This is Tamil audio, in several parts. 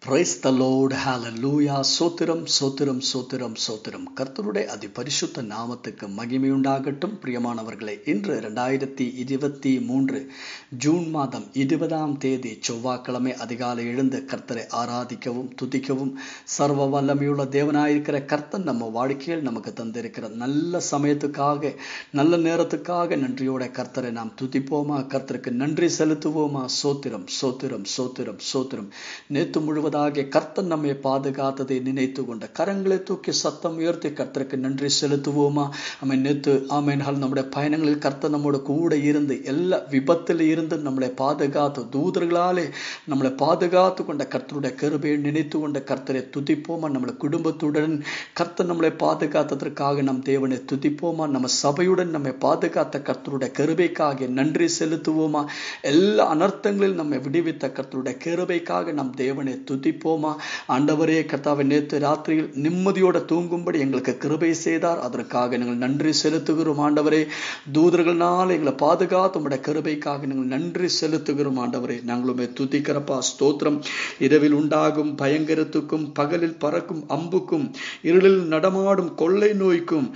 பிரைஸ் த லோட் ஹalleluya சோத்திரம் சோத்திரம் சோத்திரம் சோத்திரம் கர்த்தருடைய அதி பரிசுத்த நாமத்துக்கு மகிமையுண்டாகட்டும் பிரியமானவர்களே இன்று ரெண்டாயிரத்தி இருபத்தி மூன்று ஜூன் மாதம் இருபதாம் தேதி செவ்வாய்க்கிழமை அதிகாலை எழுந்து கர்த்தரை ஆராதிக்கவும் துதிக்கவும் சர்வ வல்லமையுள்ள தேவனாயிருக்கிற கர்த்தன் நம்ம வாழ்க்கையில் நமக்கு தந்திருக்கிற நல்ல சமயத்துக்காக நல்ல நேரத்துக்காக நன்றியோட கர்த்தரை நாம் துதிப்போமா கர்த்தருக்கு நன்றி செலுத்துவோமா சோத்திரம் சோத்திரம் சோத்திரம் சோத்திரம் நேத்து முழுவதாக கர்த்தன் நம்மை பாதுகாத்ததை நினைத்து கொண்ட கரங்களை தூக்கி சத்தம் உயர்த்தி கர்த்தருக்கு நன்றி செலுத்துவோமா அவன் நேத்து ஆமேன்கள் நம்முடைய பயணங்களில் கர்த்தர் நம்மோட கூட இருந்து எல்லா விபத்தில் இருந்து நம்மளை பாதுகாத்து தூதர்களாலே நம்மளை பாதுகாத்து கொண்ட கர்த்தருடைய கருபையை நினைத்து கொண்ட கர்த்தரை துதிப்போமா நம்மளை குடும்பத்துடன் கர்த்தர் நம்மளை பாதுகாத்ததற்காக நம் தேவனை துதிப்போமா நம்ம சபையுடன் நம்மை பாதுகாத்த கர்த்தருடைய கருபைக்காக நன்றி செலுத்துவோமா எல்லா அனர்த்தங்களில் நம்மை விடுவித்த கர்த்தருடைய கிருபைக்காக நம் தேவனை துதிப்போமா ஆண்டவரே கர்த்தாவை நேற்று ராத்திரியில் நிம்மதியோட தூங்கும்படி எங்களுக்கு கிருபை செய்தார் அதற்காக நாங்கள் நன்றி செலுத்துகிறோம் ஆண்டவரே தூதர்களால் எங்களை பாதுகாத்து உங்களுடைய கிருபைக்காக நாங்கள் நன்றி செலுத்துகிறோம் ஆண்டவரே நாங்களுமே துதிக்கிறப்பா ஸ்தோத்திரம் இரவில் உண்டாகும் பயங்கரத்துக்கும் பகலில் பறக்கும் அம்புக்கும் இருளில் நடமாடும் கொள்ளை நோய்க்கும்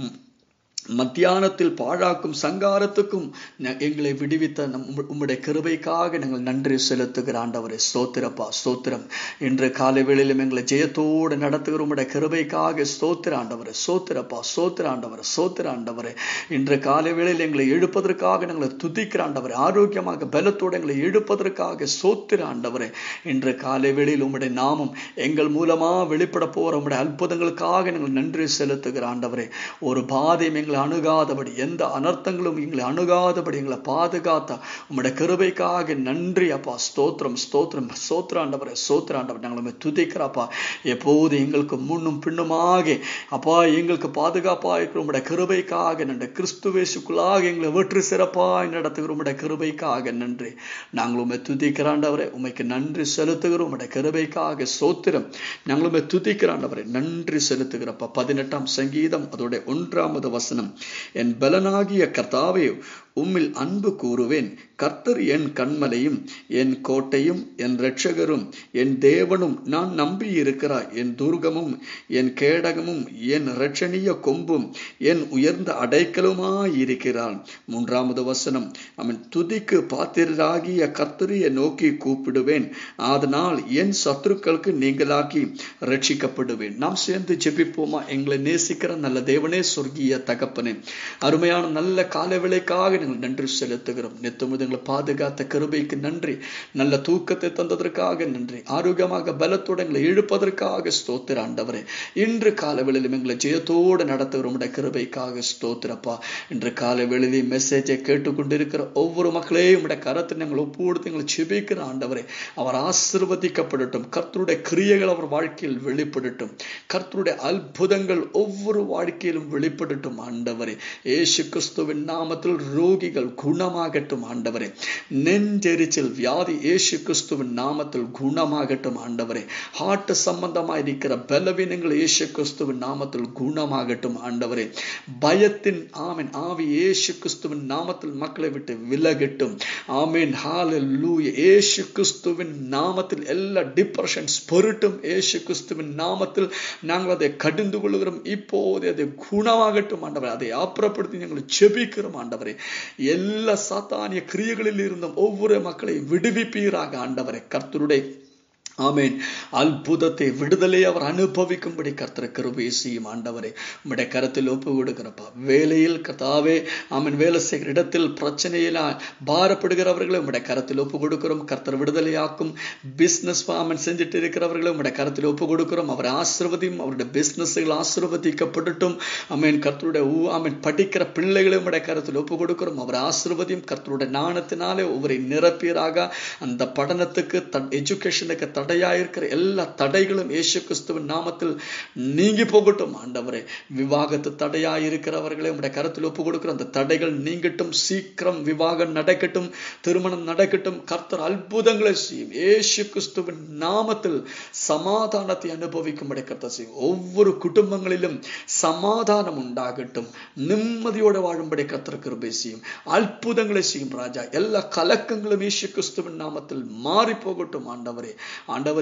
மத்தியானத்தில் பாழாக்கும் சங்காரத்துக்கும் எங்களை விடுவித்த நம் உம்முடைய கிருபைக்காக நாங்கள் நன்றி செலுத்துகிற ஆண்டவரே ஸ்தோத்திரப்பா ஸ்தோத்திரம் இன்று காலை வேளையிலும் எங்களை ஜெயத்தோடு நடத்துகிற உம்முடைய கிருபைக்காக ஸ்தோத்திர ஆண்டவரே சோத்திரப்பா சோத்திர ஆண்டவரே சோத்திர ஆண்டவரே இன்று காலை வேளையில் எங்களை எழுப்பதற்காக நாங்கள் துதிக்கிற ஆண்டவரே ஆரோக்கியமாக பலத்தோடு எங்களை எழுப்பதற்காக சோத்திர ஆண்டவரே இன்று காலை வேளையில் உம்முடைய நாமம் எங்கள் மூலமா வெளிப்பட போற உம்முடைய அற்புதங்களுக்காக நாங்கள் நன்றி செலுத்துகிற ஆண்டவரே ஒரு பாதையும் எங்களை அணுகாதபடி எந்த அனர்த்தங்களும் எங்களை அணுகாதபடி எங்களை பாதுகாத்த உங்களுடைய கிருபைக்காக நன்றி அப்பா ஸ்தோத்திரம் ஸ்தோத்திரம் சோத்ராண்டவரை சோத்ராண்டவர் நாங்களுமே துதிக்கிறப்பா எப்போது எங்களுக்கு முன்னும் பின்னுமாக அப்பா எங்களுக்கு பாதுகாப்பா இருக்கிற உங்களுடைய கிருபைக்காக நன்றி கிறிஸ்துவேசுக்குள்ளாக எங்களை வெற்றி சிறப்பாய் நடத்துகிற உங்களுடைய கிருபைக்காக நன்றி நாங்களுமே துதிக்கிறாண்டவரை உமைக்கு நன்றி செலுத்துகிறோம் உங்களுடைய கிருபைக்காக சோத்திரம் நாங்களுமே துதிக்கிறாண்டவரை நன்றி செலுத்துகிறப்பா பதினெட்டாம் சங்கீதம் அதோட ஒன்றாமது வசனம் என் பலனாகிய கர்த்தாவே உம்மில் அன்பு கூறுவேன் கர்த்தர் என் கண்மலையும் என் கோட்டையும் என் இரட்சகரும் என் தேவனும் நான் நம்பி இருக்கிறார் என் துர்கமும் என் கேடகமும் என் இரட்சணிய கொம்பும் என் உயர்ந்த அடைக்கலுமாயிருக்கிறான் மூன்றாவது வசனம் அவன் துதிக்கு பாத்திரராகிய கர்த்தரிய நோக்கி கூப்பிடுவேன் அதனால் என் சத்துருக்களுக்கு நீங்களாக்கி ரட்சிக்கப்படுவேன் நாம் சேர்ந்து ஜெபிப்போமா எங்களை நேசிக்கிற நல்ல தேவனே சொர்க்கிய தகப்பனே அருமையான நல்ல கால விலைக்காக நாங்கள் நன்றி செலுத்துகிறோம் நித்தமுது எங்களை பாதுகாத்த கருபைக்கு நன்றி நல்ல தூக்கத்தை தந்ததற்காக நன்றி ஆரோக்கியமாக பலத்தோடு எங்களை இழுப்பதற்காக ஸ்தோத்திர ஆண்டவரே இன்று கால வேளையிலும் எங்களை ஜெயத்தோடு நடத்துகிற உடைய கிருபைக்காக ஸ்தோத்திரப்பா இன்று கால வேளையிலே மெசேஜை கேட்டுக்கொண்டிருக்கிற ஒவ்வொரு மக்களையும் உடைய கரத்தை நாங்கள் ஒப்புடுத்து எங்களை செபிக்கிற ஆண்டவரே அவர் ஆசிர்வதிக்கப்படட்டும் கர்த்தருடைய கிரியைகள் அவர் வாழ்க்கையில் வெளிப்படட்டும் கர்த்தருடைய அற்புதங்கள் ஒவ்வொரு வாழ்க்கையிலும் வெளிப்படட்டும் ஆண்டவரே ஏசு கிறிஸ்துவின் நாமத்தில் ரோகிகள் குணமாகட்டும் ஆண்டவரே நெஞ்செரிச்சல் வியாதி ஏசு கிறிஸ்துவின் நாமத்தில் குணமாகட்டும் ஆண்டவரே ஹார்ட் சம்பந்தமாக இருக்கிற பலவீனங்கள் ஏசு கிறிஸ்துவின் நாமத்தில் குணமாகட்டும் ஆண்டவரே பயத்தின் ஆமீன் ஆவி ஏசு கிறிஸ்துவின் நாமத்தில் மக்களை விட்டு விலகட்டும் ஆமீன் ஹalleluya ஏசு கிறிஸ்துவின் நாமத்தில் எல்லா டிப்ரெஷன்ஸ் பொருட்டும் ஏசு கிறிஸ்துவின் நாமத்தில் நாங்கள் அதை கடிந்து கொள்கிறோம் இப்போது அதை குணமாகட்டும் ஆண்டவரே அதை அப்புறப்படுத்தி நாங்கள் செபிக்கிறோம் ஆண்டவரே எல்லா சாத்தானிய கிரியைகளில் இருந்தும் ஒவ்வொரு மக்களையும் விடுவிப்பீராக ஆண்டவரே கர்த்தருடைய ஆமேன் அற்புதத்தை விடுதலை அவர் அனுபவிக்கும்படி கர்த்தர் கிருபை செய்யும் ஆண்டவரே உம்முடைய கரத்தில் ஒப்பு கொடுக்கிறப்பா வேலையில் கர்த்தாவே ஆமன் வேலை செய்கிற இடத்தில் பிரச்சனையில பாரப்படுகிறவர்களை உம்முடைய கரத்தில் ஒப்பு கொடுக்கிறோம் கர்த்தர் விடுதலையாக்கும் பிசினஸ் ஆமன் செஞ்சுட்டு இருக்கிறவர்களை உம்முடைய கரத்தில் ஒப்பு கொடுக்கிறோம் அவர் ஆசிர்வதியும் அவருடைய பிசினஸ்கள் ஆசிர்வதிக்கப்படட்டும் ஆமேன் கர்த்தருடைய ஆமன் படிக்கிற பிள்ளைகளை உம்முடைய கரத்தில் ஒப்பு கொடுக்கிறோம் அவர் ஆசிர்வதியும் கர்த்தருடைய நாணத்தினாலே ஒவ்வொரு நிரப்பீராக அந்த படினத்துக்கு எஜுகேஷனுக்கு தடையாயிருக்கிற எல்லா தடைகளும் இயேசு கிறிஸ்துவின் நாமத்தில் நீங்கி போகட்டும் ஆண்டவரே விவாகத்து தடையாயிருக்கிறவர்களை உடைய கருத்தில் ஒப்பு கொடுக்கிற அந்த தடைகள் நீங்கட்டும் சீக்கிரம் விவாகம் நடக்கட்டும் திருமணம் நடக்கட்டும் கர்த்தர் அற்புதங்களை செய்யும் ஏசு கிறிஸ்துவின் நாமத்தில் சமாதானத்தை அனுபவிக்கும்படி கர்த்தர் செய்யும் ஒவ்வொரு குடும்பங்களிலும் சமாதானம் உண்டாகட்டும் நிம்மதியோடு வாழும்படி கர்த்தர் கிருபை செய்யும் அற்புதங்களை செய்யும் ராஜா எல்லா கலக்கங்களும் இயேசு கிறிஸ்துவின் நாமத்தில் மாறி போகட்டும் ஆண்டவரே ஆண்டவரே உமக்கு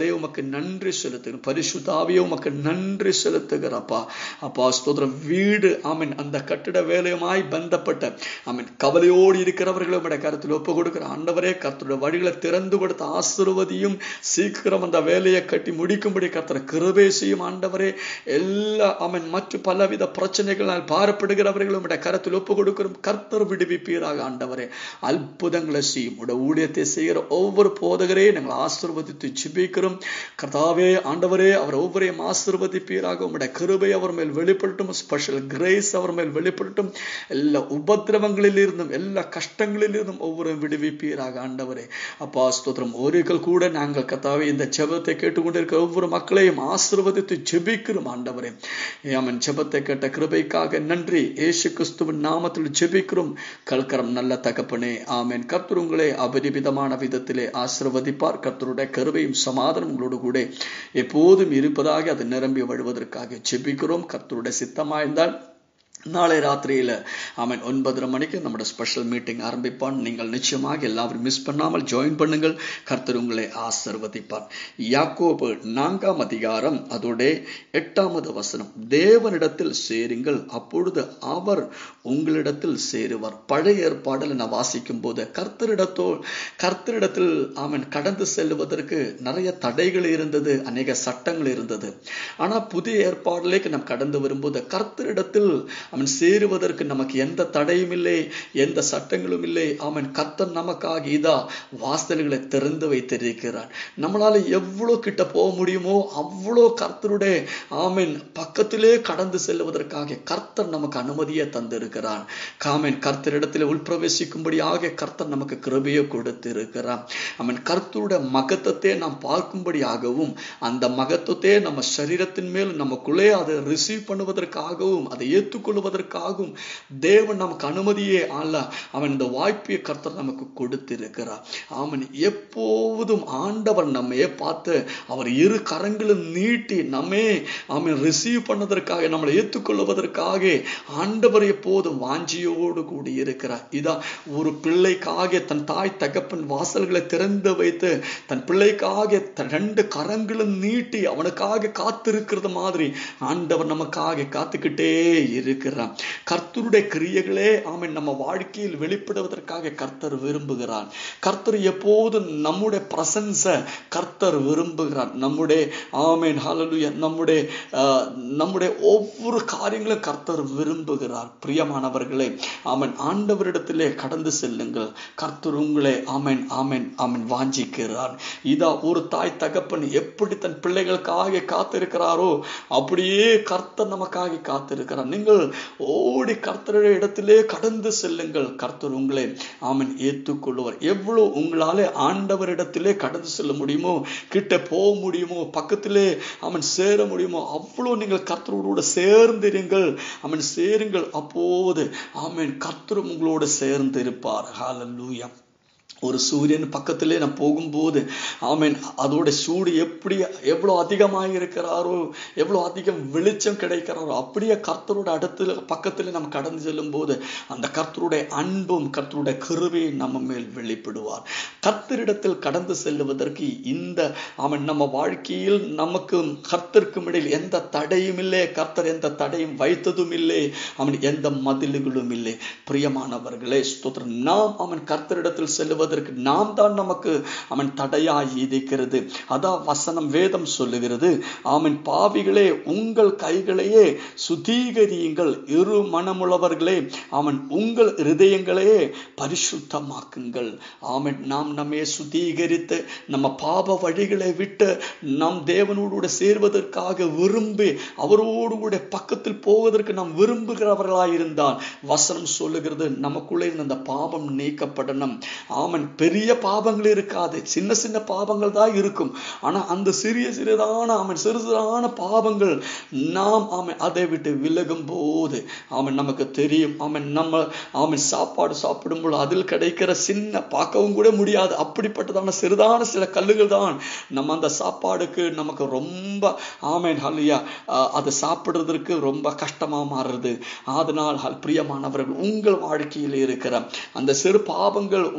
நன்றி செலுத்துகிறோம் பரிசுத்தாவியே உமக்கு நன்றி செலுத்துகிறப்பா அப்பா ஸ்தோத்திரம் வீடு ஆமீன் அந்த கட்டிட வேலையுமாய் பந்தப்பட்ட ஆமீன் கவலையோடு இருக்கிறவர்களை உடைய கருத்தில் ஒப்பு கொடுக்கிற ஆண்டவரே கர்த்தருடைய வழிகளை திறந்து கொடுத்த ஆசிர்வதியும் சீக்கிரம் அந்த வேலையை கட்டி முடிக்கும்படி கர்த்தர் கிருபை செய்யும் ஆண்டவரே எல்லா ஆமீன் மற்ற பலவித பிரச்சனைகளால் பாரப்படுகிறவர்களும் உடைய கருத்தில் ஒப்பு கொடுக்கிறோம் கர்த்தர் விடுவிப்பீராக ஆண்டவரே அற்புதங்களை செய்யும் உடைய ஊழியத்தை செய்கிற ஒவ்வொரு போதகரே நாங்கள் ஆசிர்வதித்து ஜிபிக்கிறோம் கர்த்தாவே ஆண்டவரே அவர் ஒவ்வொருவரையும் ஆசிர்வதிப்பீராக உங்களுடைய கிருபை அவர் மேல் வெளிப்படட்டும் ஸ்பெஷல் கிரேஸ் அவர் மேல் வெளிப்படட்டும் எல்லா உபத்திரவங்களில் இருந்தும் எல்லா கஷ்டங்களில் இருந்தும் ஒவ்வொரு விடுவிப்பீராக ஆண்டவரே அப்பா ஸ்தோத்திரம் ஒருக்கள் கூட நாங்கள் கர்த்தாவே இந்த ஜெபத்தை கேட்டுக்கொண்டிருக்கிற ஒவ்வொரு மக்களையும் ஆசிர்வதித்து ஜெபிக்கிறோம் ஆண்டவரே ஆமன் ஜெபத்தை கேட்ட கிருபைக்காக நன்றி ஏசு கிறிஸ்துவின் நாமத்தில் ஜெபிக்கிறோம் கல்கரம் நல்ல தகப்பனே ஆமேன் கர்த்தர் உங்களை அபரிமிதமான விதத்திலே ஆசிர்வதிப்பார் கர்த்தருடைய கருவையும் சமாதானம் உங்களோடு கூட எப்போதும் இருப்பதாக அது நிரம்பி வழுவதற்காக ஜெபிக்கிறோம் கர்த்தருடைய சித்தமாயிருந்தால் நாளை ராத்திரியில அவன் ஒன்பதரை மணிக்கு நம்மளோட ஸ்பெஷல் மீட்டிங் ஆரம்பிப்பான் நீங்கள் நிச்சயமாக எல்லாரும் மிஸ் பண்ணாமல் ஜாயின் பண்ணுங்கள் கர்த்தர் உங்களை ஆசிர்வதிப்பார் யாக்கோபு நான்காம் அதிகாரம் அதோட எட்டாவது வசனம் தேவனிடத்தில் சேருங்கள் அப்பொழுது அவர் உங்களிடத்தில் சேருவார் பழைய ஏற்பாடில் நான் வாசிக்கும் போது கர்த்தரிடத்தோ கர்த்தரிடத்தில் அவன் கடந்து செல்வதற்கு நிறைய தடைகள் இருந்தது அநேக சட்டங்கள் இருந்தது ஆனா புதிய ஏற்பாடிலேக்கு நாம் கடந்து வரும்போது கர்த்தரிடத்தில் அவன் சேருவதற்கு நமக்கு எந்த தடையும் இல்லை எந்த சட்டங்களும் இல்லை அவன் கர்த்தன் நமக்காக இதா வாசல்களை திறந்து வைத்திருக்கிறான் நம்மளால எவ்வளவு கிட்ட போக முடியுமோ அவ்வளோ கர்த்தருடைய ஆமீன் பக்கத்திலே கடந்து செல்வதற்காக கர்த்தர் நமக்கு அனுமதியை தந்திருக்கிறான் காமன் கர்த்தரிடத்தில் உள்பிரவேசிக்கும்படியாக கர்த்தர் நமக்கு கிருபையை கொடுத்து இருக்கிறான் அவன் கர்த்தருடைய மகத்தத்தை நாம் பார்க்கும்படியாகவும் அந்த மகத்துவத்தை நம்ம சரீரத்தின் மேல் நமக்குள்ளே அதை ரிசீவ் பண்ணுவதற்காகவும் அதை ஏற்றுக்கொள்வதற்காகவும் தேவன் நமக்கு அனுமதியே அல்ல அவன் இந்த வாய்ப்பை கர்த்தர் நமக்கு கொடுத்திருக்கிறார் அவன் எப்போதும் ஆண்டவர் நம்மையே பார்த்து அவர் இரு கரங்களும் நீட்டி நம்மே அவன் ரிசீவ் பண்ணதற்காக நம்மளை ஏற்றுக்கொள்வதற்காக ஆண்டவர் எப்போதும் வாஞ்சியோடு கூடி இருக்கிறார் இதான் ஒரு பிள்ளைக்காக தன் தாய் தகப்பன் வாசல்களை திறந்து வைத்து தன் பிள்ளைக்காக ரெண்டு கரங்களும் நீட்டி அவனுக்காக காத்திருக்கிறது மாதிரி ஆண்டவர் நமக்காக காத்துக்கிட்டே இருக்கிறான் கர்த்தருடைய கிரியைகளே ஆமன் நம்ம வாழ்க்கையில் வெளிப்படுவதற்காக கர்த்தர் விரும்புகிறான் கர்த்தர் எப்போதும் நம்முடைய பிரசன்ஸ கர்த்தர் விரும்புகிறார் நம்முடைய ஆமேன் ஹalleluya நம்முடைய நம்முடைய ஒவ்வொரு காரியங்களும் கர்த்தர் விரும்புகிறார் பிரியமானவர்களே ஆமன் ஆண்டவரிடத்திலே கடந்து செல்லுங்கள் கர்த்தர் உங்களை ஆமேன் ஆமேன் ஆமன் வாஞ்சிக்கிறார் இதா ஒரு தாய் தகப்பன் எப்படி தன் பிள்ளைகளுக்காக காத்திருக்கிறாரோ அப்படியே கர்த்தர் நமக்காக காத்திருக்கிறார் நீங்கள் ஓடி கர்த்தருடைய இடத்திலே கடந்து செல்லுங்கள் கர்த்தர் உங்களை ஆமன் ஏற்றுக்கொள்வார் எவ்வளவு உங்களாலே ஆண்டவரிடத்திலே கடந்து செல்ல முடியுமோ கிட்ட போக முடியுமோ பக்கத்திலே அவன் சேர முடியுமோ அவ்வளவு நீங்கள் கர்த்தரோடு சேர்ந்திருங்கள் அவன் சேருங்கள் அப்போது ஆமன் கர்த்தரும் உங்களோடு சேர்ந்து இருப்பார் ஹalleluya ஒரு சூரியன் பக்கத்திலே நான் போகும்போது ஆமீன் அதோட சூடு எப்படி எவ்வளோ அதிகமாக இருக்கிறாரோ எவ்வளோ அதிகம் வெளிச்சம் கிடைக்கிறாரோ அப்படியே கர்த்தரோட அடுத்துல பக்கத்தில் நம்ம கடந்து செல்லும் போது அந்த கர்த்தருடைய அன்பும் கர்த்தருடைய கருவையை நம்ம மேல் வெளிப்படுவார் கர்த்தரிடத்தில் கடந்து செல்லுவதற்கு இந்த அவன் நம்ம வாழ்க்கையில் நமக்கு கர்த்தருக்கும் இடையில் எந்த தடையும் இல்லை கர்த்தர் எந்த தடையும் வைத்ததும் இல்லை அவன் எந்த மதில்களும் இல்லை பிரியமானவர்களே ஸ்தோத்திரம் நாம் அவன் கர்த்தரிடத்தில் செல்லுவதற்கு நாம் தான் நமக்கு அவன் தடையாய் இருக்கிறது அதான் வசனம் வேதம் சொல்லுகிறது அவன் பாவிகளே உங்கள் கைகளையே சுதீகரியுங்கள் இரு மனமுள்ளவர்களே அவன் உங்கள் இருதயங்களையே பரிசுத்தமாக்குங்கள் அவன் நாம் நம்மை சுதீகரித்து நம்ம பாப வழிகளை விட்டு நம் தேவனோடு கூட சேர்வதற்காக விரும்பி அவரோடு கூட பக்கத்தில் போவதற்கு நாம் விரும்புகிறவர்களாயிருந்தால் வசனம் சொல்லுகிறது நமக்குள்ளே இருந்த அந்த பாவம் நீக்கப்படணும் ஆமன் பெரிய பாவங்கள் இருக்காது சின்ன சின்ன பாவங்கள் தான் இருக்கும் ஆனா அந்த சிறிய சிறியதான அவன் சிறு சிறான பாவங்கள் நாம் அவன் அதை விட்டு விலகும் போது அவன் நமக்கு தெரியும் அவன் நம்ம அவன் சாப்பாடு சாப்பிடும்போது அதில் கிடைக்கிற சின்ன பார்க்கவும் கூட முடியாது அப்படிப்பட்டதான சிறிதான சில கல்லுகள் தான் நம்ம அந்த சாப்பாடுக்கு நமக்கு ரொம்ப ஆமேன் ஹல்லியா அதை சாப்பிடுறதற்கு ரொம்ப கஷ்டமா மாறுறது அதனால் பிரியமானவர்கள் உங்கள் வாழ்க்கையில் இருக்கிற அந்த சிறு பாவங்கள் உங்களை விட்டு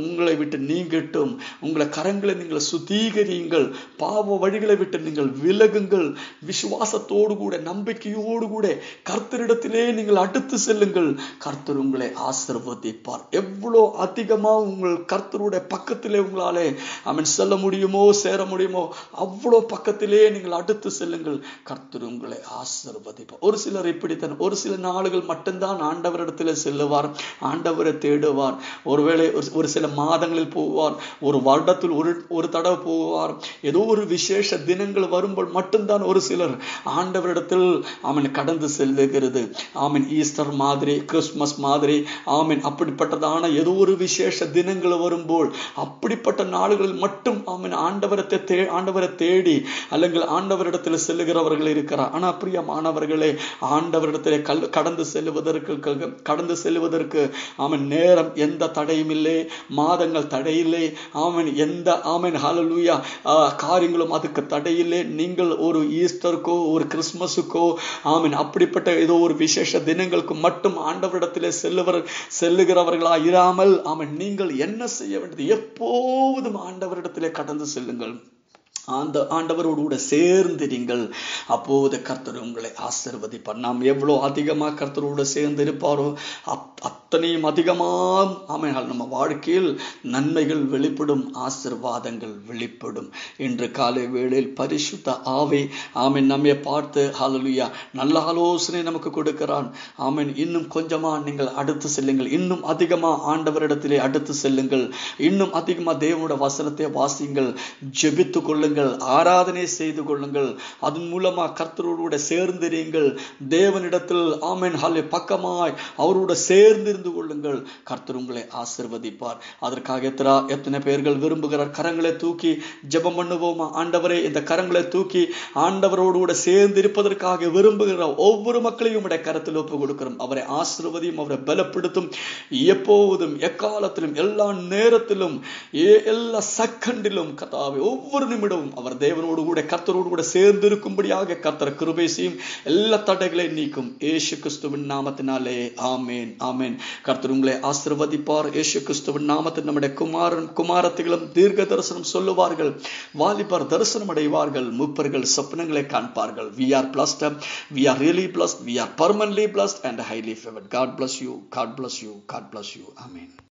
விட்டு நீங்கட்டும் உங்களை கரங்களை நீங்கள் சுத்திகரியுங்கள் பாவ வழிகளை விட்டு நீங்கள் விலகுங்கள் விசுவாசத்தோடு கூட நம்பிக்கையோடு கூட கர்த்தரிடத்திலே நீங்கள் அடுத்து செல்லுங்கள் கர்த்தர் உங்களை ஆசிர்வதிப்பார் எவ்வளோ அதிகமா உங்கள் கர்த்தருடைய பக்கத்திலே உங்களாலே அவன் செல்ல முடியுமோ சேர முடியுமோ அவ்வளோ பக்கத்திலே நீங்கள் அடுத்து செல்லுங்கள் கர்த்தர் உங்களை ஆசிர்வதிப்பார் ஒரு சிலர் இப்படித்தான் ஒரு சில நாளுகள் மட்டும்தான் ஆண்டவரிடத்தில் செல்லுவார் ஆண்டவரை தேடுவார் ஒருவேளை ஒரு ஒரு சில மாதங்களில் போவார் ஒரு வருடத்தில் ஒரு ஒரு தடவை போவார் ஏதோ ஒரு விசேஷ தினங்கள் வரும்போது மட்டும்தான் ஒரு சிலர் ஆண்டவரிடத்தில் அவன் கடந்து செல்லுகிறது ஆமீன் ஈஸ்டர் மாதிரி கிறிஸ்துமஸ் மாதிரி ஆமீன் அப்படிப்பட்டதான ஏதோ ஒரு விசேஷ தினங்கள் வரும்போது அப்படிப்பட்ட நாடுகளில் மட்டும் ஆமீன் ஆண்டவரத்தை தே ஆண்டவரை தேடி அல்லங்கள் ஆண்டவரிடத்தில் செல்லுகிறவர்கள் இருக்கிறார் ஆனா பிரியமானவர்களே ஆண்டவரிடத்திலே கல் கடந்து செல்லுவதற்கு க- கடந்து செல்வதற்கு அவன் நேரம் எந்த தடையும் இல்லை மாதங்கள் தடையில்லை ஆமன் எந்த ஆமன் ஹalleluya காரியங்களும் அதுக்கு தடையில்லை நீங்கள் ஒரு ஈஸ்டருக்கோ ஒரு கிறிஸ்மஸுக்கோ ஆமீன் அப்படிப்பட்ட ஏதோ ஒரு விசேஷ தினங்களுக்கு மட்டும் ஆண்டவரிடத்திலே செல்லுவர் செல்லுகிறவர்களா இராமல் ஆமன் நீங்கள் என்ன செய்ய வேண்டியது எப்போதும் ஆண்டவரிடத்திலே கடந்து செல்லுங்கள் அந்த ஆண்டவரோடு கூட சேர்ந்திருங்கள் அப்போது கர்த்தர் உங்களை ஆசிர்வதிப்பார் நாம் எவ்வளோ அதிகமா கர்த்தரோடு சேர்ந்து இருப்பாரோ அத்- அத்தனையும் அதிகமாக ஆமையால் நம்ம வாழ்க்கையில் நன்மைகள் வெளிப்படும் ஆசிர்வாதங்கள் வெளிப்படும் இன்று காலை வேளையில் பரிசுத்த ஆவை ஆமென் நம்மை பார்த்து ஹalleluya நல்ல ஆலோசனை நமக்கு கொடுக்கிறான் ஆமென் இன்னும் கொஞ்சமா நீங்கள் அடுத்து செல்லுங்கள் இன்னும் அதிகமா ஆண்டவரிடத்திலே அடுத்து செல்லுங்கள் இன்னும் அதிகமா தேவனுடைய வசனத்தை வாசியுங்கள் ஜெபித்து கொள்ளுங்கள் ஆராதனை செய்து கொள்ளுங்கள் அதன் மூலமா கர்த்தரோடு கூட சேர்ந்திருங்கள் தேவனிடத்தில் ஆமென் ஹல்லே பக்கமாய் அவரோட சேர்ந்திருந்து கொள்ளுங்கள் கர்த்தர் உங்களை ஆசிர்வதிப்பார் அதற்காக எத்தனை எத்தனை பேர்கள் விரும்புகிறார் கரங்களை தூக்கி ஜெபம் பண்ணுவோமா ஆண்டவரே இந்த கரங்களை தூக்கி ஆண்டவரோடு கூட சேர்ந்து இருப்பதற்காக விரும்புகிற ஒவ்வொரு மக்களையும் உடைய கரத்தில் ஒப்பு கொடுக்கிறோம் அவரை ஆசிர்வதியும் அவரை பலப்படுத்தும் எப்போதும் எக்காலத்திலும் எல்லா நேரத்திலும் ஏ- எல்லா செகண்டிலும் கர்த்தாவே ஒவ்வொரு நிமிடமும் அவர் தேவனோடு கூட கர்த்தரோடு கூட சேர்ந்து இருக்கும்படியாக கர்த்தர் கிருபை செய்யும் எல்லா தடைகளை நீக்கும் ஏசு கிறிஸ்துவின் நாமத்தினாலே ஆமேன் ஆமேன் கர்த்தர் உங்களை ஆசிர்வதிப்பார் ஏசு கிறிஸ்துவின் நாமத்தில் நம்முடைய குமாரன் குமாரத்திகளும் தீர்க்க தரிசனம் சொல்லுவார்கள் வாலிபர் தரிசனம் அடைவார்கள் மூப்பர்கள் சொப்னங்களை காண்பார்கள் we are blessed we are really blessed we are permanently blessed and highly favored god bless you god bless you god bless you amen